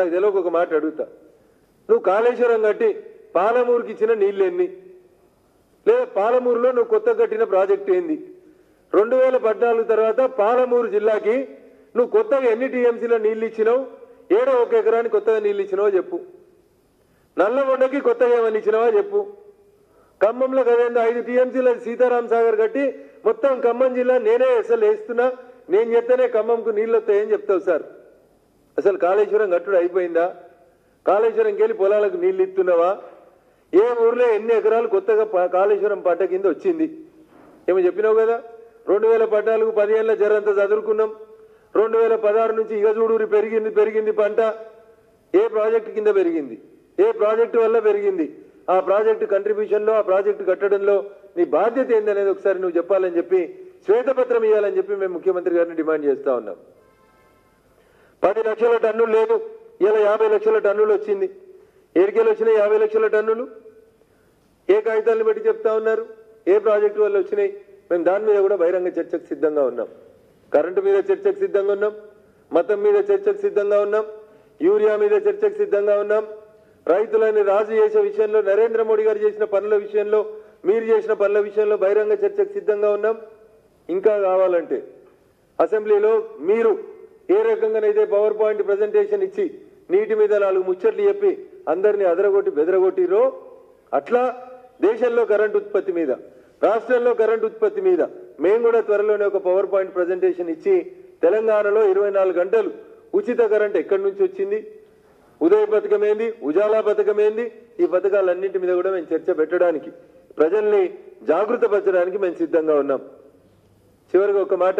నాకు తెలియక ఒక మాట అడుగుతా నువ్వు కాళేశ్వరం కట్టి పాలమూరుకి ఇచ్చిన నీళ్ళు ఎన్ని లేదా పాలమూరులో నువ్వు కొత్త కట్టిన ప్రాజెక్ట్ ఏంది రెండు వేల పద్నాలుగు తర్వాత పాలమూరు జిల్లాకి నువ్వు కొత్తగా ఎన్ని టీఎంసీలో నీళ్ళు ఇచ్చినావు ఏడో ఒక ఎకరానికి కొత్తగా నీళ్ళు ఇచ్చినావో చెప్పు నల్లగొండకి కొత్తగా ఏమని ఇచ్చినావా చెప్పు ఖమ్మంలో కదేందో ఐదు టీఎంసీల సీతారాం సాగర్ కట్టి మొత్తం ఖమ్మం జిల్లా నేనే అసలు వేస్తున్నా నేను చెప్తేనే ఖమ్మంకు నీళ్ళు వస్తాయని చెప్తావు సార్ అసలు కాళేశ్వరం కట్టుడు అయిపోయిందా కాళేశ్వరంకి వెళ్ళి పొలాలకు నీళ్ళు ఇస్తున్నావా ఏ ఊర్లో ఎన్ని ఎకరాలు కొత్తగా ప- కాళేశ్వరం పంట కింద వచ్చింది ఏమో చెప్పినావు కదా రెండు వేల పద్నాలుగు పదిహేనుల జరంతా చదువుకున్నాం రెండు వేల పదహారు నుంచి ఇగజూడూరి పెరిగింది పెరిగింది పంట ఏ ప్రాజెక్టు కింద పెరిగింది ఏ ప్రాజెక్టు వల్ల పెరిగింది ఆ ప్రాజెక్టు కంట్రిబ్యూషన్లో ఆ ప్రాజెక్టు కట్టడంలో నీ బాధ్యత ఏందనేది ఒకసారి నువ్వు చెప్పాలని చెప్పి శ్వేతపత్రం ఇవ్వాలని చెప్పి మేము ముఖ్యమంత్రి గారిని డిమాండ్ చేస్తా ఉన్నాం పది లక్షల టన్నులు లేదు ఇలా యాభై లక్షల టన్నులు వచ్చింది ఏరికేలు వచ్చినాయి యాభై లక్షల టన్నులు ఏ కాగితాలను బట్టి చెప్తా ఉన్నారు ఏ ప్రాజెక్టు వల్ల వచ్చినాయి మేము దాని మీద కూడా బహిరంగ చర్చకు సిద్ధంగా ఉన్నాం కరెంటు మీద చర్చకు సిద్ధంగా ఉన్నాం మతం మీద చర్చకు సిద్ధంగా ఉన్నాం యూరియా మీద చర్చకు సిద్ధంగా ఉన్నాం రైతులని రాజు చేసే విషయంలో నరేంద్ర మోడీ గారు చేసిన పనుల విషయంలో మీరు చేసిన పనుల విషయంలో బహిరంగ చర్చకు సిద్ధంగా ఉన్నాం ఇంకా కావాలంటే అసెంబ్లీలో మీరు ఏ రకంగానైతే పవర్ పాయింట్ ప్రజెంటేషన్ ఇచ్చి నీటి మీద నాలుగు ముచ్చట్లు చెప్పి అందరినీ అదరగొట్టి బెదరగొట్టిరో అట్లా దేశంలో కరెంట్ ఉత్పత్తి మీద రాష్ట్రంలో కరెంట్ ఉత్పత్తి మీద మేము కూడా త్వరలోనే ఒక పవర్ పాయింట్ ప్రజెంటేషన్ ఇచ్చి తెలంగాణలో ఇరవై నాలుగు గంటలు ఉచిత కరెంట్ ఎక్కడి నుంచి వచ్చింది ఉదయ పథకం ఏంది ఉజాలా పథకం ఏంది ఈ పథకాలన్నింటి మీద కూడా మేము చర్చ పెట్టడానికి ప్రజల్ని జాగృతపరచడానికి మేము సిద్ధంగా ఉన్నాం చివరిగా ఒక మాట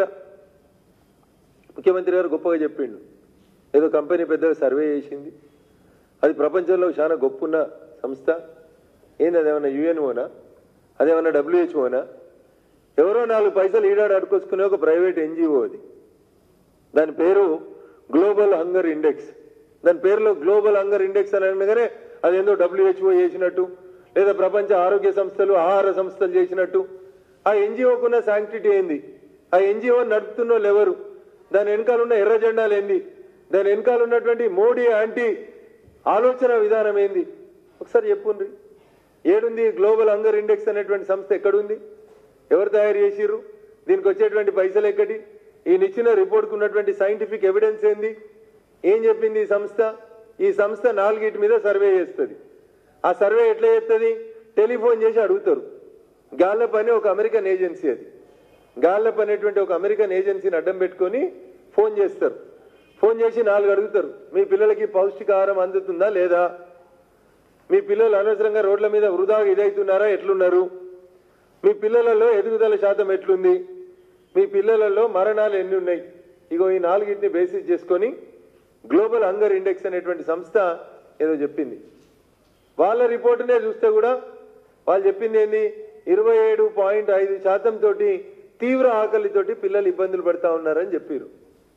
ముఖ్యమంత్రి గారు గొప్పగా చెప్పిండు ఏదో కంపెనీ పెద్దగా సర్వే చేసింది అది ప్రపంచంలో చాలా గొప్పన్న సంస్థ ఏంది అదేమన్నా యుఎన్ఓనా అదేమన్నా డబ్ల్యూహెచ్ఓనా ఎవరో నాలుగు పైసలు ఈడాడు అడుకొసుకునే ఒక ప్రైవేట్ ఎన్జిఓ అది దాని పేరు గ్లోబల్ హంగర్ ఇండెక్స్ దాని పేరులో గ్లోబల్ హంగర్ ఇండెక్స్ అని అనగానే అదేందో డబ్ల్యూహెచ్ఓ చేసినట్టు లేదా ప్రపంచ ఆరోగ్య సంస్థలు ఆహార సంస్థలు చేసినట్టు ఆ ఎన్జిఓకున్న శాంక్టిటీ ఏంది ఆ ఎన్జిఓ నడుపుతున్న వాళ్ళు ఎవరు దాని వెనకాల ఉన్న ఎర్ర జెండాలు ఏంది దాని వెనకాల ఉన్నటువంటి మోడీ యాంటీ ఆలోచన విధానం ఏంది ఒకసారి చెప్పుండ్రి ఏడుంది గ్లోబల్ హంగర్ ఇండెక్స్ అనేటువంటి సంస్థ ఎక్కడుంది ఎవరు తయారు చేసిర్రు దీనికి వచ్చేటువంటి పైసలు ఎక్కడి ఈయన ఇచ్చిన రిపోర్ట్కు ఉన్నటువంటి సైంటిఫిక్ ఎవిడెన్స్ ఏంది ఏం చెప్పింది ఈ సంస్థ ఈ సంస్థ నాలుగిటి మీద సర్వే చేస్తుంది ఆ సర్వే ఎట్లా చేస్తుంది టెలిఫోన్ చేసి అడుగుతారు గాల్లప్ అనే ఒక అమెరికన్ ఏజెన్సీ అది గాల్లప్ అనేటువంటి ఒక అమెరికన్ ఏజెన్సీని అడ్డం పెట్టుకొని ఫోన్ చేస్తారు ఫోన్ చేసి నాలుగు అడుగుతారు మీ పిల్లలకి పౌష్టికాహారం అందుతుందా లేదా మీ పిల్లలు అనవసరంగా రోడ్ల మీద వృధాగా ఇదవుతున్నారా ఎట్లున్నారు మీ పిల్లలలో ఎదుగుదల శాతం ఎట్లుంది మీ పిల్లలలో మరణాలు ఎన్ని ఉన్నాయి ఇగో ఈ నాలుగింటిని బేసిస్ చేసుకొని గ్లోబల్ హంగర్ ఇండెక్స్ అనేటువంటి సంస్థ ఏదో చెప్పింది వాళ్ళ రిపోర్టునే చూస్తే కూడా వాళ్ళు చెప్పింది ఏంది ఇరవై ఏడు పాయింట్ ఐదు శాతం తోటి తీవ్ర ఆకలితోటి పిల్లలు ఇబ్బందులు పడతా ఉన్నారని చెప్పారు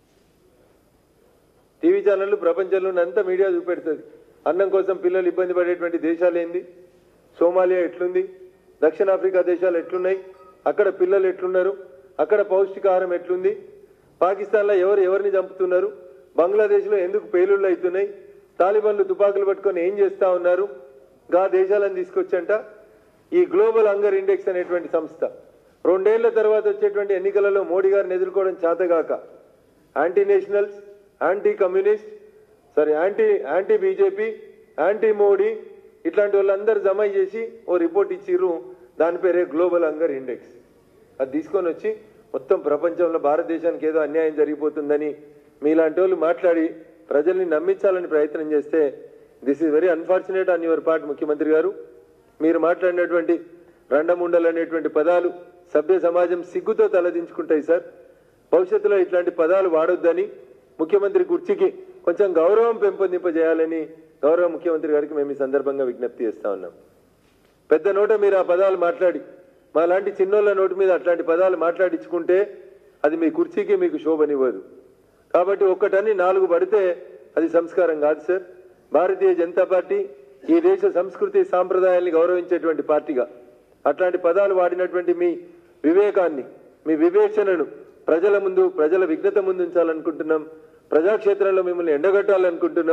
టీవీ ఛానళ్ళు ప్రపంచంలో అంతా మీడియా చూపెడుతుంది అన్నం కోసం పిల్లలు ఇబ్బంది పడేటువంటి దేశాలు ఏంది సోమాలియా ఎట్లుంది దక్షిణాఫ్రికా దేశాలు ఎట్లున్నాయి అక్కడ పిల్లలు ఎట్లున్నారు అక్కడ పౌష్టికాహారం ఎట్లుంది పాకిస్తాన్లో ఎవరు ఎవరిని చంపుతున్నారు బంగ్లాదేశ్లో ఎందుకు పేలుళ్ళు అవుతున్నాయి తాలిబాన్లు తుపాకులు పట్టుకొని ఏం చేస్తా ఉన్నారు గా దేశాలను తీసుకొచ్చంట ఈ గ్లోబల్ హంగర్ ఇండెక్స్ అనేటువంటి సంస్థ రెండేళ్ల తర్వాత వచ్చేటువంటి ఎన్నికలలో మోడీ గారిని ఎదుర్కోవడం చేతగాక anti nationals anti communist sorry anti anti BJP anti Modi ఇట్లాంటి వాళ్ళందరూ జమ చేసి ఓ రిపోర్ట్ ఇచ్చిర్రు దాని పేరే గ్లోబల్ హంగర్ ఇండెక్స్ అది తీసుకొని వచ్చి మొత్తం ప్రపంచంలో భారతదేశానికి ఏదో అన్యాయం జరిగిపోతుందని మీలాంటి వాళ్ళు మాట్లాడి ప్రజల్ని నమ్మించాలని ప్రయత్నం చేస్తే this is very unfortunate on your part ముఖ్యమంత్రి గారు మీరు మాట్లాడినటువంటి రండముండలు అనేటువంటి పదాలు సభ్య సమాజం సిగ్గుతో తలదించుకుంటాయి సార్ భవిష్యత్తులో ఇట్లాంటి పదాలు వాడొద్దని ముఖ్యమంత్రి కుర్చీకి కొంచెం గౌరవం పెంపొందింపజేయాలని గౌరవ ముఖ్యమంత్రి గారికి మేము ఈ సందర్భంగా విజ్ఞప్తి చేస్తా ఉన్నాం పెద్ద నోట మీరు ఆ పదాలు మాట్లాడి మా లాంటి చిన్నోళ్ళ నోటి మీద అట్లాంటి పదాలు మాట్లాడించుకుంటే అది మీ కుర్చీకి మీకు శోభనివ్వదు కాబట్టి ఒక్కటని నాలుగు పడితే అది సంస్కారం కాదు సార్ భారతీయ జనతా పార్టీ ఈ దేశ సంస్కృతి సాంప్రదాయాల్ని గౌరవించేటువంటి పార్టీగా అట్లాంటి పదాలు వాడినటువంటి మీ వివేకాన్ని మీ వివేచనను ప్రజల ముందు ప్రజల విఘ్నత ముందు ఉంచాలనుకుంటున్నాం ప్రజాక్షేత్రంలో మిమ్మల్ని ఎండగట్టాలనుకుంటున్నాం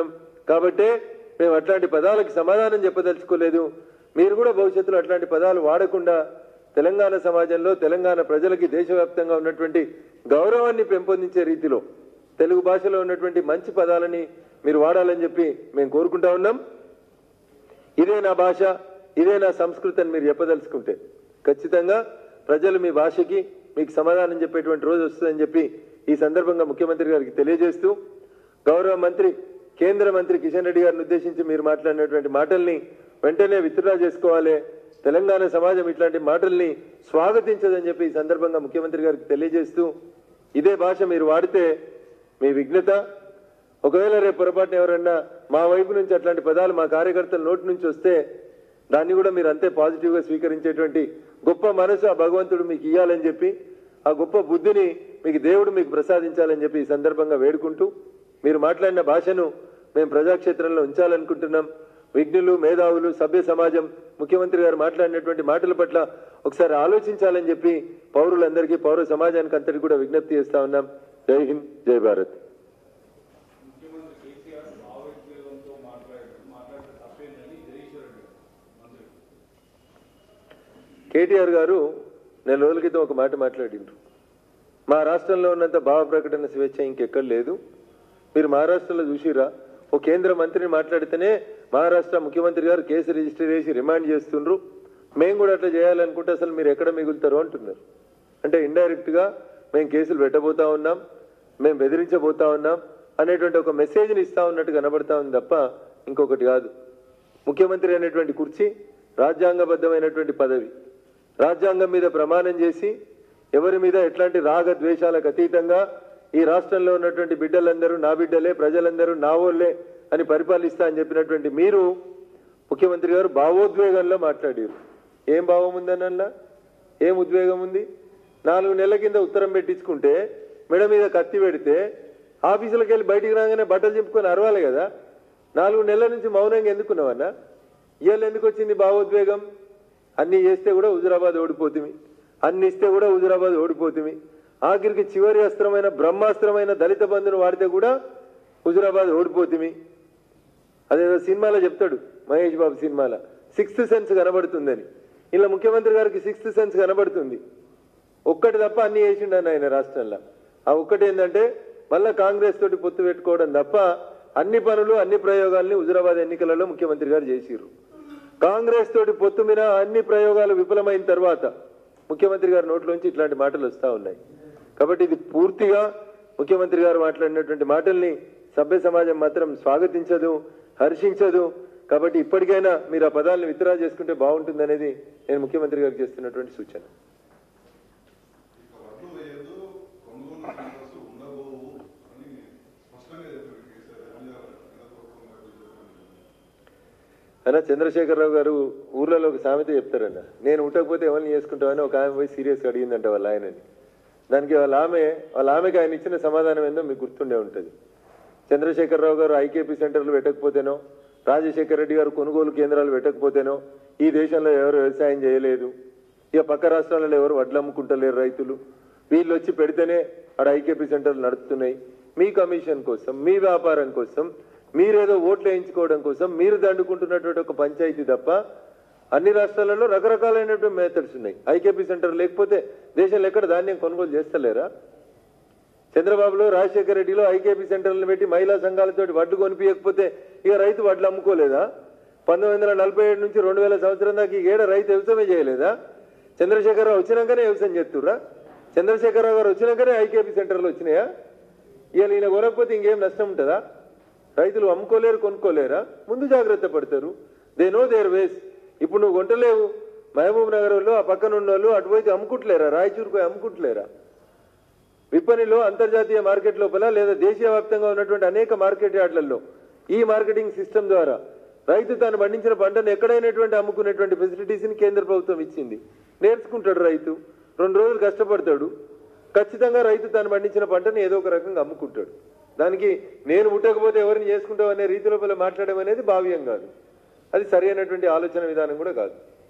కాబట్టే మేము అట్లాంటి పదాలకు సమాధానం చెప్పదలుచుకోలేదు మీరు కూడా భవిష్యత్తులో అట్లాంటి పదాలు వాడకుండా తెలంగాణ సమాజంలో తెలంగాణ ప్రజలకి దేశవ్యాప్తంగా ఉన్నటువంటి గౌరవాన్ని పెంపొందించే రీతిలో తెలుగు భాషలో ఉన్నటువంటి మంచి పదాలని మీరు వాడాలని చెప్పి మేము కోరుకుంటా ఉన్నాం ఇదే నా భాష ఇదే నా సంస్కృతి అని మీరు చెప్పదలుచుకుంటే ఖచ్చితంగా ప్రజలు మీ భాషకి మీకు సమాధానం చెప్పేటువంటి రోజు వస్తుందని చెప్పి ఈ సందర్భంగా ముఖ్యమంత్రి గారికి తెలియజేస్తూ గౌరవ మంత్రి కేంద్ర మంత్రి కిషన్ రెడ్డి గారిని ఉద్దేశించి మీరు మాట్లాడినటువంటి మాటల్ని వెంటనే విత్డ్రా చేసుకోవాలి తెలంగాణ సమాజం ఇట్లాంటి మాటల్ని స్వాగతించదని చెప్పి ఈ సందర్భంగా ముఖ్యమంత్రి గారికి తెలియజేస్తూ ఇదే భాష మీరు వాడితే మీ విఘ్నత ఒకవేళ రేపు పొరపాటున ఎవరన్నా మా వైపు నుంచి అట్లాంటి పదాలు మా కార్యకర్తల నోటి నుంచి వస్తే దాన్ని కూడా మీరు అంతే పాజిటివ్ గా స్వీకరించేటువంటి గొప్ప మనసు ఆ భగవంతుడు మీకు ఇవ్వాలని చెప్పి ఆ గొప్ప బుద్ధిని మీకు దేవుడు మీకు ప్రసాదించాలని చెప్పి ఈ సందర్భంగా వేడుకుంటూ మీరు మాట్లాడిన భాషను మేము ప్రజాక్షేత్రంలో ఉంచాలనుకుంటున్నాం విఘ్నులు మేధావులు సభ్య సమాజం ముఖ్యమంత్రి గారు మాట్లాడినటువంటి మాటల పట్ల ఒకసారి ఆలోచించాలని చెప్పి పౌరులందరికీ పౌర సమాజానికి అంతటి కూడా విజ్ఞప్తి చేస్తా ఉన్నాం జై హింద్ జై భారత్ ముఖ్యమంత్రి కేసీఆర్ భావోద్వేగంతో మాట్లాడారు మాట్లాడితే తప్పేందని జగదీశ్వర్ రెడ్డి మంత్రి కేటీఆర్ గారు నెల రోజుల క్రితం ఒక మాట మాట్లాడిండ్రు మా రాష్ట్రంలో ఉన్నంత భావ ప్రకటన స్వేచ్ఛ ఇంకెక్కడ లేదు మీరు మహారాష్ట్రలో చూసిరా ఓ కేంద్ర మంత్రిని మాట్లాడితేనే మహారాష్ట్ర ముఖ్యమంత్రి గారు కేసు రిజిస్టర్ చేసి రిమాండ్ చేస్తుండ్రు మేము కూడా అట్లా చేయాలనుకుంటే అసలు మీరు ఎక్కడ మిగులుతారు అంటున్నారు అంటే ఇండైరెక్ట్ గా మేము కేసులు పెట్టబోతా ఉన్నాం మేము బెదిరించబోతా ఉన్నాం అనేటువంటి ఒక మెసేజ్ని ఇస్తా ఉన్నట్టు కనబడతా ఉంది తప్ప ఇంకొకటి కాదు ముఖ్యమంత్రి అనేటువంటి కుర్చీ రాజ్యాంగబద్ధమైనటువంటి పదవి రాజ్యాంగం మీద ప్రమాణం చేసి ఎవరి మీద ఎట్లాంటి రాగ ద్వేషాలకు అతీతంగా ఈ రాష్ట్రంలో ఉన్నటువంటి బిడ్డలందరూ నా బిడ్డలే ప్రజలందరూ నా వాళ్ళే అని పరిపాలిస్తా అని చెప్పినటువంటి మీరు ముఖ్యమంత్రి గారు భావోద్వేగంలో మాట్లాడారు ఏం భావం ఉందనల్లా ఏం ఉద్వేగం ఉంది నాలుగు నెలల కింద ఉత్తరం పెట్టించుకుంటే మెడ మీద కత్తి పెడితే ఆఫీసులకు వెళ్ళి బయటికి రాగానే బట్టలు చెప్పుకొని అరవాలి కదా నాలుగు నెలల నుంచి మౌనంగా ఎందుకున్నావన్నా ఇవాళ ఎందుకు వచ్చింది భావోద్వేగం అన్ని చేస్తే కూడా హుజురాబాద్ ఓడిపోతుంది అన్ని ఇస్తే కూడా హుజురాబాద్ ఓడిపోతుంది ఆఖరికి చివరి అస్త్రమైన బ్రహ్మాస్త్రమైన దళిత బంధును వాడితే కూడా హుజురాబాద్ ఓడిపోతుంది అదేదో సినిమాలో చెప్తాడు మహేష్ బాబు సినిమాలో సిక్స్త్ సెన్స్ కనబడుతుందని ఇలా ముఖ్యమంత్రి గారికి సిక్స్త్ సెన్స్ కనబడుతుంది ఒక్కటి తప్ప అన్ని చేసిండని ఆయన రాష్ట్రంలో ఆ ఒక్కటి ఏంటంటే మళ్ళా కాంగ్రెస్ తోటి పొత్తు పెట్టుకోవడం తప్ప అన్ని పనులు అన్ని ప్రయోగాల్ని హుజురాబాద్ ఎన్నికలలో ముఖ్యమంత్రి గారు చేసిర్రు కాంగ్రెస్ తోటి పొత్తు మీద అన్ని ప్రయోగాలు విఫలమైన తర్వాత ముఖ్యమంత్రి గారి నోట్లోంచి ఇట్లాంటి మాటలు వస్తా ఉన్నాయి కాబట్టి ఇది పూర్తిగా ముఖ్యమంత్రి గారు మాట్లాడినటువంటి మాటల్ని సభ్య సమాజం మాత్రం స్వాగతించదు హర్షించదు కాబట్టి ఇప్పటికైనా మీరు ఆ పదాలను విత్డ్రా చేసుకుంటే బాగుంటుందనేది నేను ముఖ్యమంత్రి గారికి చేస్తున్నటువంటి సూచన ఇక వడ్లు వేయదు కొనుగోలు సెంటర్స్ ఉండబోవు అని స్పష్టంగా చెప్పారు కేసీఆర్ ఏమని చెప్పారు? కేంద్ర ప్రభుత్వం వైపు చెప్పారు. అయినా చంద్రశేఖరరావు గారు ఊర్లలో ఒక సామెత చెప్తారన్న నేను ఉండకపోతే ఎవరిని చేసుకుంటామని ఒక ఆమె పోయి సీరియస్గా అడిగిందంట వాళ్ళ ఆయనని దానికి వాళ్ళ ఆమె వాళ్ళ ఆమెకి ఆయన ఇచ్చిన సమాధానం ఏందో మీకు గుర్తుండే ఉంటుంది చంద్రశేఖరరావు గారు ఐకేపీ సెంటర్లు పెట్టకపోతేనో రాజశేఖర రెడ్డి గారు కొనుగోలు కేంద్రాలు పెట్టకపోతేనో ఈ దేశంలో ఎవరు వ్యవసాయం చేయలేదు ఇక పక్క రాష్ట్రాలలో ఎవరు వడ్లు అమ్ముకుంటలేరు రైతులు వీళ్ళు వచ్చి పెడితేనే ఆడ ఐకేపీ సెంటర్లు నడుస్తున్నాయి మీ కమిషన్ కోసం మీ వ్యాపారం కోసం మీరేదో ఓట్లు వేయించుకోవడం కోసం మీరు దండుకుంటున్నటువంటి ఒక పంచాయతీ తప్ప అన్ని రాష్ట్రాలలో రకరకాలైనటువంటి మెథడ్స్ ఉన్నాయి ఐకేపీ సెంటర్ లేకపోతే దేశంలో ఎక్కడ ధాన్యం కొనుగోలు చేస్తలేరా చంద్రబాబులో రాజశేఖర రెడ్డిలో ఐకేపీ సెంటర్లను పెట్టి మహిళా సంఘాలతోటి వడ్లు కొనిపించకపోతే ఇక రైతు వడ్లు అమ్ముకోలేదా పంతొమ్మిది వందల నలభై ఏడు నుంచి రెండు వేల సంవత్సరం దాకా ఈ ఏడ రైతు వ్యవసాయమే చేయలేదా చంద్రశేఖరరావు వచ్చినాకనే వ్యవసాయం చేస్తుర్రా చంద్రశేఖరరావు గారు వచ్చినాకనే ఐకేపీ సెంటర్లు వచ్చినాయా ఇవాళ ఈయన కొనకపోతే ఇంకేం నష్టం ఉంటుందా రైతులు అమ్ముకోలేరు కొనుక్కోలేరా ముందు జాగ్రత్త పడతారు దే నో దేర్ వేస్ ఇప్పుడు నువ్వు కొంటలేవు మహబూబ్ నగర్ వాళ్ళు ఆ పక్కన ఉన్న వాళ్ళు అటు పోయి అమ్ముకుంటలేరా రాయచూరు పోయి అమ్ముకుంటలేరా విపణిలో అంతర్జాతీయ మార్కెట్ లోపల లేదా దేశీయ వ్యాప్తంగా ఉన్నటువంటి అనేక మార్కెట్ యార్డ్లలో ఈ మార్కెటింగ్ సిస్టమ్ ద్వారా రైతు తాను పండించిన పంటను ఎక్కడైనటువంటి అమ్ముకునేటువంటి ఫెసిలిటీస్ ని కేంద్ర ప్రభుత్వం ఇచ్చింది నేర్చుకుంటాడు రైతు రెండు రోజులు కష్టపడతాడు ఖచ్చితంగా రైతు తాను పండించిన పంటను ఏదో ఒక రకంగా అమ్ముకుంటాడు దానికి నేను ముట్టకపోతే ఎవరిని చేసుకుంటావు అనే రీతి లోపల మాట్లాడడం అనేది భావ్యం కాదు అది సరైనటువంటి ఆలోచన విధానం కూడా కాదు